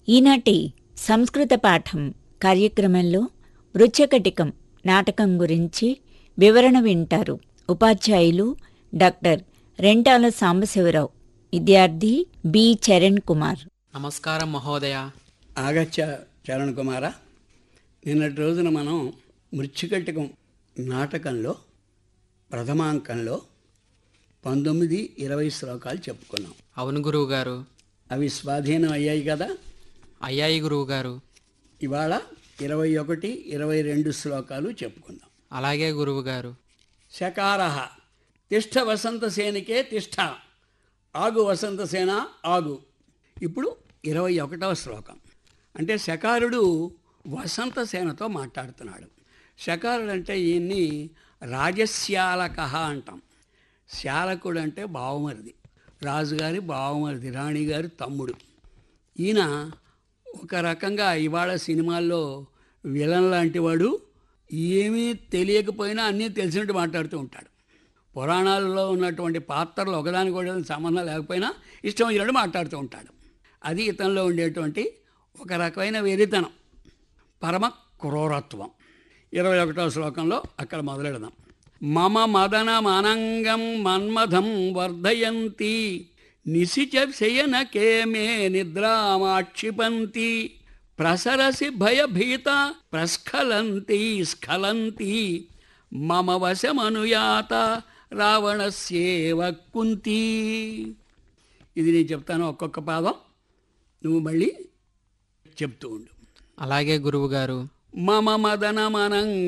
ఈనాటి సంస్కృత పాఠం కార్యక్రమంలో వృచ్చకటికం నాటకం గురించి వివరణ వింటారు ఉపాధ్యాయులు డాక్టర్ రెంటాల సాంబశివరావు విద్యార్థి బి చరణ్ కుమార్ నమస్కారం మహోదయ ఆగచ్చ చరణ్ కుమార నిన్నటి రోజున మనం మృత్యుకటికం నాటకంలో ప్రథమాంకంలో పంతొమ్మిది ఇరవై శ్లోకాలు చెప్పుకున్నాం అవును గురువుగారు అవి స్వాధీనం అయ్యాయి కదా అయ్యాయి గురువుగారు ఇవాళ ఇరవై ఒకటి ఇరవై రెండు శ్లోకాలు చెప్పుకుందాం అలాగే గురువుగారు శకార తిష్ట వసంతసేనికే తిష్ట ఆగు వసంతసేన ఆగు ఇప్పుడు ఇరవై ఒకటవ శ్లోకం అంటే శకారుడు వసంతసేనతో మాట్లాడుతున్నాడు శకారుడు అంటే ఈయన్ని రాజశ్యాలక అంటాం శాలకుడు అంటే బావమరిది రాజుగారి బావమరిది రాణిగారి తమ్ముడు ఈయన ఒక రకంగా ఇవాళ సినిమాల్లో విలన్ లాంటి వాడు ఏమీ తెలియకపోయినా అన్నీ తెలిసినట్టు మాట్లాడుతూ ఉంటాడు పురాణాలలో ఉన్నటువంటి పాత్రలు ఒకదానికి కూడా సంబంధం లేకపోయినా ఇష్టం వచ్చినట్టు మాట్లాడుతూ ఉంటాడు అది ఇతనిలో ఉండేటువంటి ఒక రకమైన వెరితనం పరమ క్రూరత్వం ఇరవై ఒకటవ శ్లోకంలో అక్కడ మొదలెడదాం మమ మదన మనంగం మన్మథం వర్ధయంతి నిశిచ శయనకే మే నిద్రామాక్షిపంతి ప్రసరసి భయభీత ప్రస్ఖలంతి స్ఖలంతి మమ వశమనుయాత రావణస్యేవ కుంతి ఇది నేను చెప్తాను ఒక్కొక్క పాదం నువ్వు మళ్ళీ చెప్తూ ఉండు అలాగే గురువుగారు మమ మదన మనంగ